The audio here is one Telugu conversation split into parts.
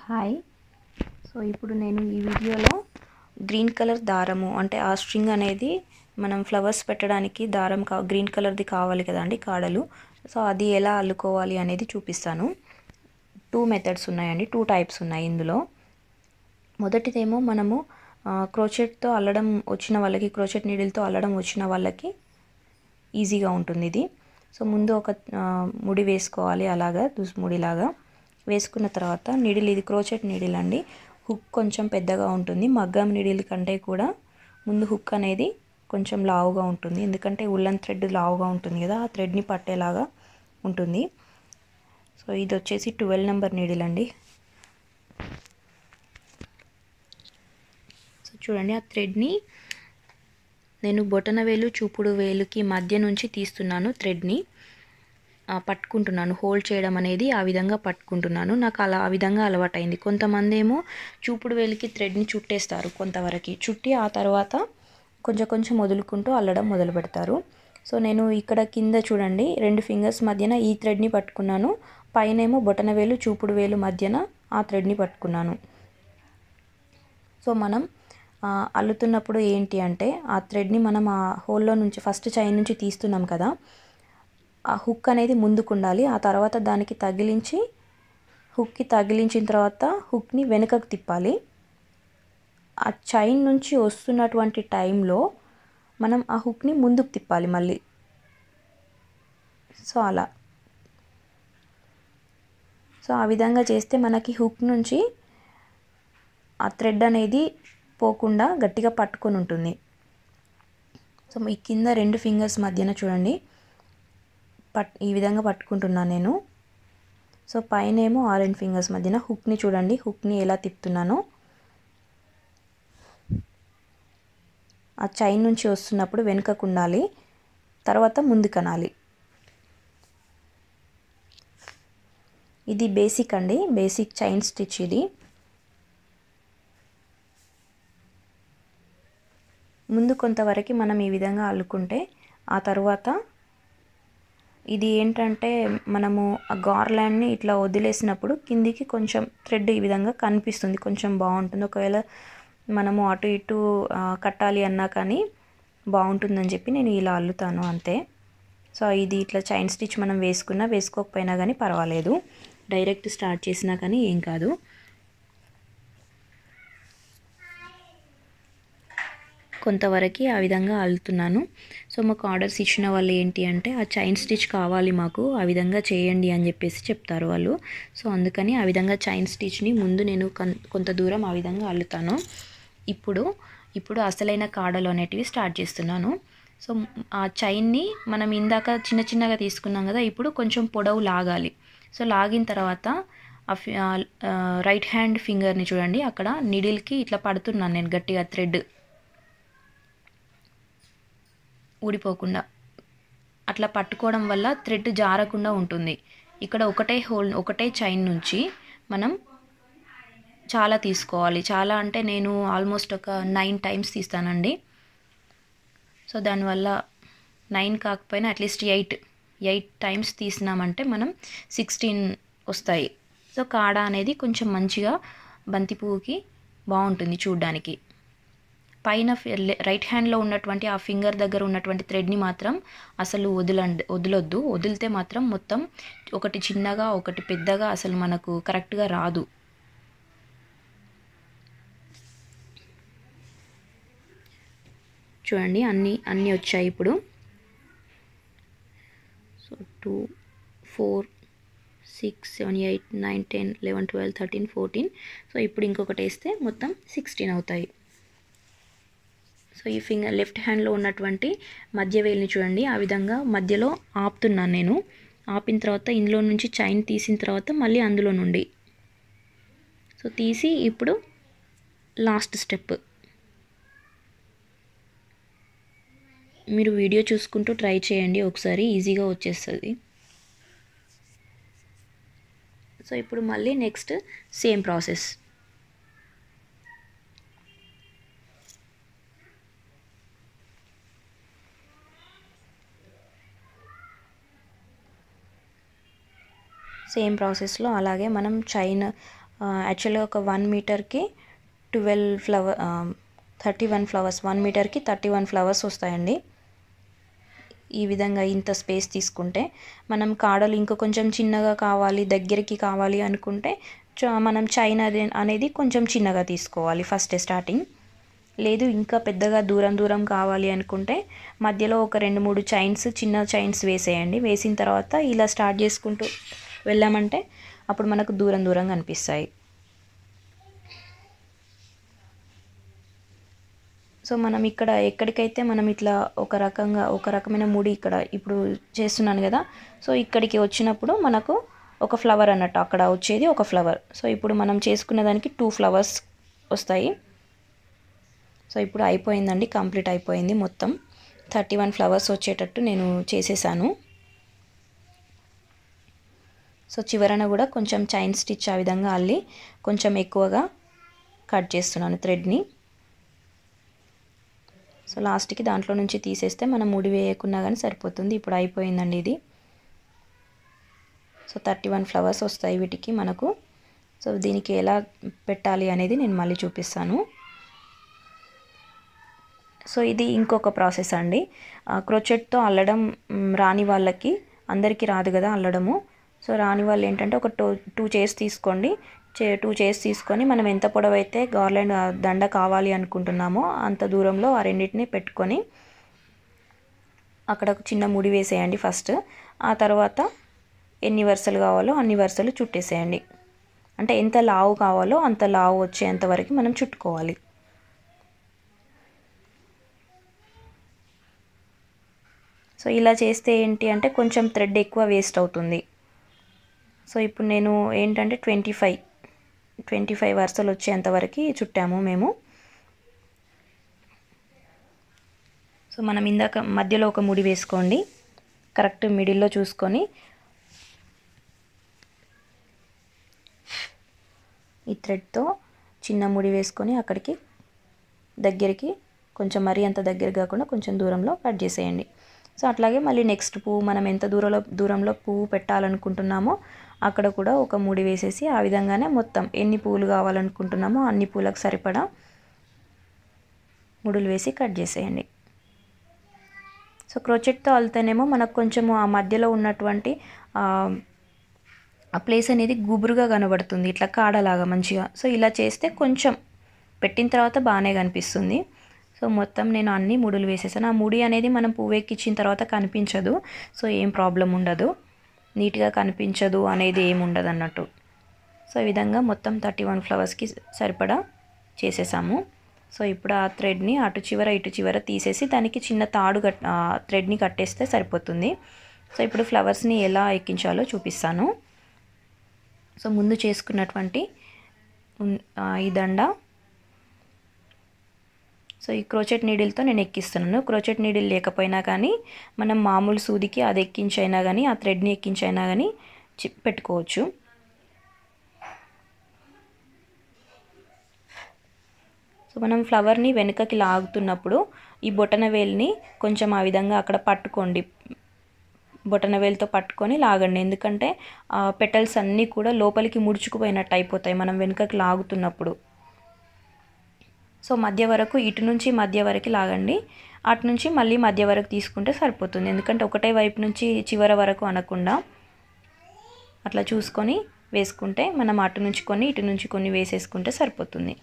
హాయ్ సో ఇప్పుడు నేను ఈ వీడియోలో గ్రీన్ కలర్ దారము అంటే ఆ స్ట్రింగ్ అనేది మనం ఫ్లవర్స్ పెట్టడానికి దారం కా గ్రీన్ కలర్ది కావాలి కదండి కాడలు సో అది ఎలా అల్లుకోవాలి అనేది చూపిస్తాను టూ మెథడ్స్ ఉన్నాయండి టూ టైప్స్ ఉన్నాయి ఇందులో మొదటిదేమో మనము క్రోచెట్తో అల్లడం వచ్చిన వాళ్ళకి క్రోచెట్ నీడిల్తో అల్లడం వచ్చిన వాళ్ళకి ఈజీగా ఉంటుంది ఇది సో ముందు ఒక ముడి వేసుకోవాలి అలాగా ముడిలాగా వేసుకున్న తర్వాత నీడిల్ ఇది క్రోచెట్ నీడిల్ అండి హుక్ కొంచెం పెద్దగా ఉంటుంది మగ్గం నీడిల్ కంటే కూడా ముందు హుక్ అనేది కొంచెం లావుగా ఉంటుంది ఎందుకంటే ఉల్లన్ థ్రెడ్ లావుగా ఉంటుంది కదా ఆ థ్రెడ్ని పట్టేలాగా ఉంటుంది సో ఇది వచ్చేసి ట్వెల్వ్ నెంబర్ నీడిల్ అండి సో చూడండి ఆ థ్రెడ్ని నేను బొటన వేలు చూపుడు వేలుకి మధ్య నుంచి తీస్తున్నాను థ్రెడ్ని పట్టుకుంటున్నాను హోల్డ్ చేయడం అనేది ఆ విధంగా పట్టుకుంటున్నాను నాకు అలా ఆ విధంగా అలవాటైంది కొంతమంది ఏమో చూపుడు వేలికి థ్రెడ్ని చుట్టేస్తారు కొంతవరకు చుట్టి ఆ తర్వాత కొంచెం కొంచెం వదులుకుంటూ అల్లడం మొదలు పెడతారు సో నేను ఇక్కడ కింద చూడండి రెండు ఫింగర్స్ మధ్యన ఈ థ్రెడ్ని పట్టుకున్నాను పైనేమో బొటన వేలు చూపుడు వేలు మధ్యన ఆ థ్రెడ్ని పట్టుకున్నాను సో మనం అల్లుతున్నప్పుడు ఏంటి అంటే ఆ థ్రెడ్ని మనం ఆ హోల్లో నుంచి ఫస్ట్ చైన్ నుంచి తీస్తున్నాం కదా ఆ హుక్ అనేది ముందుకు ఉండాలి ఆ తర్వాత దానికి తగిలించి హుక్కి తగిలించిన తర్వాత హుక్ని వెనుకకు తిప్పాలి ఆ చైన్ నుంచి వస్తున్నటువంటి టైంలో మనం ఆ హుక్ని ముందుకు తిప్పాలి మళ్ళీ సో అలా సో ఆ విధంగా చేస్తే మనకి హుక్ నుంచి ఆ థ్రెడ్ అనేది పోకుండా గట్టిగా పట్టుకొని ఉంటుంది సో ఈ కింద రెండు ఫింగర్స్ మధ్యన చూడండి పట్ ఈ విధంగా పట్టుకుంటున్నాను నేను సో పైన ఏమో ఆరెంజ్ ఫింగర్స్ మధ్యన హుక్ని చూడండి హుక్ని ఎలా తిప్పుతున్నానో ఆ చైన్ నుంచి వస్తున్నప్పుడు వెనుకకు ఉండాలి తర్వాత ముందుకనాలి ఇది బేసిక్ అండి బేసిక్ చైన్ స్టిచ్ ఇది ముందు కొంతవరకు మనం ఈ విధంగా అల్లుకుంటే ఆ తర్వాత ఇది ఏంటంటే మనము ఆ గార్లాండ్ని ఇట్లా వదిలేసినప్పుడు కిందికి కొంచెం థ్రెడ్ ఈ విధంగా కనిపిస్తుంది కొంచెం బాగుంటుంది ఒకవేళ మనము అటు ఇటు కట్టాలి అన్నా కానీ బాగుంటుందని చెప్పి నేను ఇలా అల్లుతాను అంతే సో ఇది ఇట్లా చైన్ స్టిచ్ మనం వేసుకున్నా వేసుకోకపోయినా కానీ పర్వాలేదు డైరెక్ట్ స్టార్ట్ చేసినా కానీ ఏం కాదు కొంతవరకు ఆ విధంగా అల్లుతున్నాను సో మాకు ఆర్డర్స్ ఇచ్చిన వాళ్ళు ఏంటి అంటే ఆ చైన్ స్టిచ్ కావాలి మాకు ఆ విధంగా చేయండి అని చెప్పేసి చెప్తారు వాళ్ళు సో అందుకని ఆ విధంగా చైన్ స్టిచ్ని ముందు నేను కొంత దూరం ఆ విధంగా అల్లుతాను ఇప్పుడు ఇప్పుడు అసలైన కాడలు అనేటివి స్టార్ట్ చేస్తున్నాను సో ఆ చైన్ని మనం ఇందాక చిన్న చిన్నగా తీసుకున్నాం కదా ఇప్పుడు కొంచెం పొడవు లాగాలి సో లాగిన తర్వాత రైట్ హ్యాండ్ ఫింగర్ని చూడండి అక్కడ నిడిల్కి ఇట్లా పడుతున్నాను నేను గట్టిగా థ్రెడ్ ఊడిపోకుండా అట్లా పట్టుకోవడం వల్ల థ్రెడ్ జారకుండా ఉంటుంది ఇక్కడ ఒకటే హోల్ ఒకటే చైన్ నుంచి మనం చాలా తీసుకోవాలి చాలా అంటే నేను ఆల్మోస్ట్ ఒక నైన్ టైమ్స్ తీస్తానండి సో దానివల్ల నైన్ కాకపోయినా అట్లీస్ట్ ఎయిట్ ఎయిట్ టైమ్స్ తీసినామంటే మనం సిక్స్టీన్ వస్తాయి సో కాడ అనేది కొంచెం మంచిగా బంతి పువ్వుకి బాగుంటుంది చూడ్డానికి పైన రైట్ హ్యాండ్లో ఉన్నటువంటి ఆ ఫింగర్ దగ్గర ఉన్నటువంటి థ్రెడ్ని మాత్రం అసలు వదలండి వదలొద్దు వదిలితే మాత్రం మొత్తం ఒకటి చిన్నగా ఒకటి పెద్దగా అసలు మనకు కరెక్ట్గా రాదు చూడండి అన్నీ అన్నీ వచ్చాయి ఇప్పుడు so two four six seven eight nine ten eleven twelve thirteen fourteen so ఇప్పుడు ఇంకొకటి వేస్తే మొత్తం సిక్స్టీన్ అవుతాయి సో ఈ ఫింగర్ లెఫ్ట్ హ్యాండ్లో ఉన్నటువంటి మధ్య వేలిని చూడండి ఆ విధంగా మధ్యలో ఆపుతున్నాను నేను ఆపిన తర్వాత ఇందులో నుంచి చైన్ తీసిన తర్వాత మళ్ళీ అందులో నుండి సో తీసి ఇప్పుడు లాస్ట్ స్టెప్ మీరు వీడియో చూసుకుంటూ ట్రై చేయండి ఒకసారి ఈజీగా వచ్చేస్తుంది సో ఇప్పుడు మళ్ళీ నెక్స్ట్ సేమ్ ప్రాసెస్ సేమ్ ప్రాసెస్లో అలాగే మనం చైన్ యాక్చువల్గా ఒక వన్ మీటర్కి twelve flower thirty one flowers one మీటర్కి థర్టీ వన్ ఫ్లవర్స్ వస్తాయండి ఈ విధంగా ఇంత స్పేస్ తీసుకుంటే మనం కాడలు ఇంకా కొంచెం చిన్నగా కావాలి దగ్గరికి కావాలి అనుకుంటే మనం చైన్ అనేది కొంచెం చిన్నగా తీసుకోవాలి ఫస్ట్ స్టార్టింగ్ లేదు ఇంకా పెద్దగా దూరం దూరం కావాలి అనుకుంటే మధ్యలో ఒక రెండు మూడు చైన్స్ చిన్న చైన్స్ వేసేయండి వేసిన తర్వాత ఇలా స్టార్ట్ చేసుకుంటూ వెళ్ళామంటే అప్పుడు మనకు దూరం దూరం కనిపిస్తాయి సో మనం ఇక్కడ ఎక్కడికైతే మనం ఇట్లా ఒక రకంగా ఒక రకమైన ముడి ఇక్కడ ఇప్పుడు చేస్తున్నాను కదా సో ఇక్కడికి వచ్చినప్పుడు మనకు ఒక ఫ్లవర్ అన్నట్టు అక్కడ వచ్చేది ఒక ఫ్లవర్ సో ఇప్పుడు మనం చేసుకున్న దానికి టూ ఫ్లవర్స్ వస్తాయి సో ఇప్పుడు అయిపోయిందండి కంప్లీట్ అయిపోయింది మొత్తం థర్టీ వన్ ఫ్లవర్స్ వచ్చేటట్టు నేను చేసేసాను సో చివరన కూడా కొంచెం చైన్ స్టిచ్ ఆ విధంగా అల్లి కొంచెం ఎక్కువగా కట్ చేస్తున్నాను థ్రెడ్ని సో లాస్ట్కి దాంట్లో నుంచి తీసేస్తే మనం ముడి వేయకున్నా కానీ సరిపోతుంది ఇప్పుడు అయిపోయిందండి ఇది సో థర్టీ వన్ ఫ్లవర్స్ వస్తాయి వీటికి మనకు సో దీనికి ఎలా పెట్టాలి అనేది నేను మళ్ళీ చూపిస్తాను సో ఇది ఇంకొక ప్రాసెస్ అండి క్రోచెట్తో అల్లడం రాని వాళ్ళకి అందరికీ రాదు కదా అల్లడము సో రాని వాళ్ళు ఏంటంటే ఒక టూ టూ చైర్స్ తీసుకోండి చే టూ చైర్స్ తీసుకొని మనం ఎంత పొడవైతే గార్లెండ్ దండ కావాలి అనుకుంటున్నామో అంత దూరంలో ఆ రెండింటిని పెట్టుకొని అక్కడ ఒక చిన్న ముడి వేసేయండి ఫస్ట్ ఆ తర్వాత ఎన్ని వరుసలు కావాలో అన్ని వరుసలు చుట్టేసేయండి అంటే ఎంత లావు కావాలో అంత లావు వచ్చేంత వరకు మనం చుట్టుకోవాలి సో ఇలా చేస్తే ఏంటి అంటే కొంచెం థ్రెడ్ ఎక్కువ వేస్ట్ అవుతుంది సో ఇప్పుడు నేను ఏంటంటే ట్వంటీ ఫైవ్ ట్వంటీ ఫైవ్ వరుసలు వచ్చేంతవరకు చుట్టాము మేము సో మనం ఇందాక మధ్యలో ఒక ముడి వేసుకోండి కరెక్ట్ మిడిల్లో చూసుకొని ఈ థ్రెడ్తో చిన్న ముడి వేసుకొని అక్కడికి దగ్గరికి కొంచెం మరీ అంత దగ్గర కాకుండా కొంచెం దూరంలో కట్ చేసేయండి సో అట్లాగే మళ్ళీ నెక్స్ట్ పువ్వు మనం ఎంత దూరంలో దూరంలో పువ్వు పెట్టాలనుకుంటున్నామో అక్కడ కూడా ఒక ముడి వేసేసి ఆ విధంగానే మొత్తం ఎన్ని పువ్వులు కావాలనుకుంటున్నామో అన్ని పూలకు సరిపడా ముడులు వేసి కట్ చేసేయండి సో క్రోచెట్తో అల్తేనేమో మనకు కొంచెము ఆ మధ్యలో ఉన్నటువంటి ఆ ప్లేస్ అనేది గుబురుగా కనబడుతుంది ఇట్లా కాడలాగా మంచిగా సో ఇలా చేస్తే కొంచెం పెట్టిన తర్వాత బాగానే కనిపిస్తుంది సో మొత్తం నేను అన్ని ముడులు వేసేసాను ఆ ముడి అనేది మనం పువ్వు ఎక్కించిన తర్వాత కనిపించదు సో ఏం ప్రాబ్లం ఉండదు నీట్గా కనిపించదు అనేది ఏమి ఉండదు అన్నట్టు సో ఈ విధంగా మొత్తం థర్టీ వన్ ఫ్లవర్స్కి సరిపడా చేసేసాము సో ఇప్పుడు ఆ థ్రెడ్ని అటు చివర ఇటు చివర తీసేసి దానికి చిన్న తాడు కట్ థ్రెడ్ని కట్టేస్తే సరిపోతుంది సో ఇప్పుడు ఫ్లవర్స్ని ఎలా ఎక్కించాలో చూపిస్తాను సో ముందు చేసుకున్నటువంటి ఈ దండ సో ఈ క్రోచెట్ నీడిల్తో నేను ఎక్కిస్తున్నాను క్రోచెట్ నీడిల్ లేకపోయినా కానీ మనం మామూలు సూదికి అది ఎక్కించైనా కానీ ఆ థ్రెడ్ని ఎక్కించైనా కానీ పెట్టుకోవచ్చు సో మనం ఫ్లవర్ని వెనుకకి లాగుతున్నప్పుడు ఈ బొటన వేలుని కొంచెం ఆ విధంగా అక్కడ పట్టుకోండి బొటన వేలుతో పట్టుకొని లాగండి ఎందుకంటే పెటల్స్ అన్నీ కూడా లోపలికి ముడుచుకుపోయినట్టు అయిపోతాయి మనం వెనుకకి లాగుతున్నప్పుడు సో మధ్య వరకు ఇటు నుంచి మధ్య వరకు లాగండి అటు నుంచి మళ్ళీ మధ్య వరకు తీసుకుంటే సరిపోతుంది ఎందుకంటే ఒకటే వైపు నుంచి చివర వరకు అనకుండా అట్లా చూసుకొని వేసుకుంటే మనం అటు నుంచి కొన్ని ఇటు నుంచి కొన్ని వేసేసుకుంటే సరిపోతుంది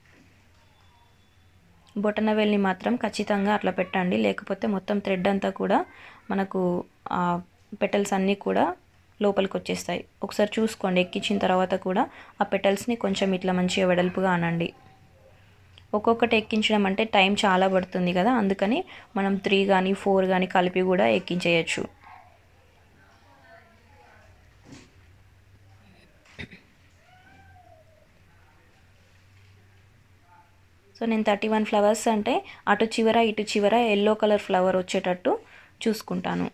బొటన వేల్ని మాత్రం ఖచ్చితంగా అట్లా పెట్టండి లేకపోతే మొత్తం థ్రెడ్ అంతా కూడా మనకు పెటల్స్ అన్నీ కూడా లోపలికి వచ్చేస్తాయి ఒకసారి చూసుకోండి ఎక్కించిన తర్వాత కూడా ఆ పెటల్స్ని కొంచెం ఇట్లా మంచిగా వెడల్పుగా అనండి ఒక్కొక్కటి ఎక్కించడం అంటే టైం చాలా పడుతుంది కదా అందుకని మనం త్రీ కానీ ఫోర్ కానీ కలిపి కూడా ఎక్కించేయచ్చు సో నేను థర్టీ వన్ ఫ్లవర్స్ అంటే అటు చివర ఇటు చివర ఎల్లో కలర్ ఫ్లవర్ వచ్చేటట్టు చూసుకుంటాను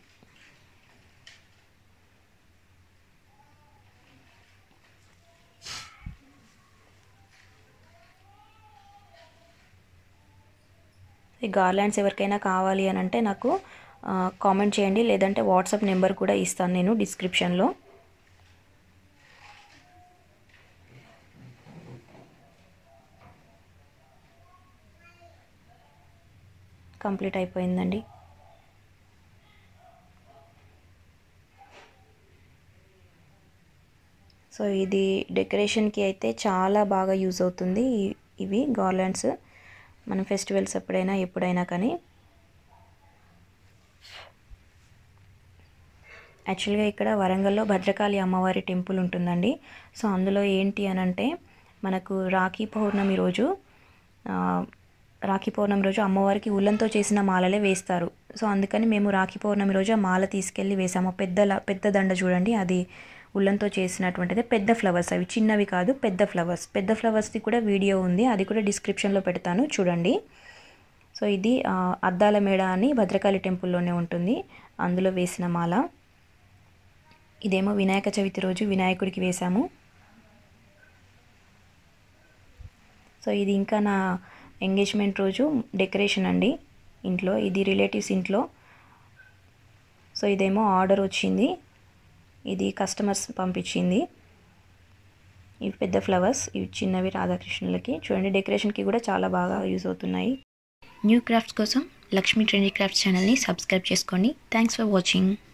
ఈ గార్లాండ్స్ ఎవరికైనా కావాలి అని అంటే నాకు కామెంట్ చేయండి లేదంటే వాట్సాప్ నెంబర్ కూడా ఇస్తాను నేను డిస్క్రిప్షన్లో కంప్లీట్ అయిపోయిందండి సో ఇది డెకరేషన్కి అయితే చాలా బాగా యూజ్ అవుతుంది ఇవి గార్లాండ్స్ మనం ఫెస్టివల్స్ ఎప్పుడైనా ఎప్పుడైనా కానీ యాక్చువల్గా ఇక్కడ వరంగల్లో భద్రకాళి అమ్మవారి టెంపుల్ ఉంటుందండి సో అందులో ఏంటి అని అంటే మనకు రాఖీ పౌర్ణమి రోజు రాఖీ పౌర్ణమి రోజు అమ్మవారికి ఉల్లంతో చేసిన మాలలే వేస్తారు సో అందుకని మేము రాఖీ పౌర్ణమి రోజు ఆ మాల తీసుకెళ్ళి వేసాము పెద్ద పెద్ద దండ చూడండి అది ఉల్లంతో చేసినటువంటిది పెద్ద ఫ్లవర్స్ అవి చిన్నవి కాదు పెద్ద ఫ్లవర్స్ పెద్ద ఫ్లవర్స్ది కూడా వీడియో ఉంది అది కూడా డిస్క్రిప్షన్లో పెడతాను చూడండి సో ఇది అద్దాల మేడ అని భద్రకాళి టెంపుల్లోనే ఉంటుంది అందులో వేసిన మాల ఇదేమో వినాయక చవితి రోజు వినాయకుడికి వేశాము సో ఇది ఇంకా నా ఎంగేజ్మెంట్ రోజు డెకరేషన్ అండి ఇంట్లో ఇది రిలేటివ్స్ ఇంట్లో సో ఇదేమో ఆర్డర్ వచ్చింది ఇది కస్టమర్స్ పంపించింది ఇవి పెద్ద ఫ్లవర్స్ ఇవి చిన్నవి రాధాకృష్ణులకి చూడండి డెకరేషన్కి కూడా చాలా బాగా యూజ్ అవుతున్నాయి న్యూ క్రాఫ్ట్స్ కోసం లక్ష్మీ ట్రెండీ క్రాఫ్ట్స్ ఛానల్ని సబ్స్క్రైబ్ చేసుకోండి థ్యాంక్స్ ఫర్ వాచింగ్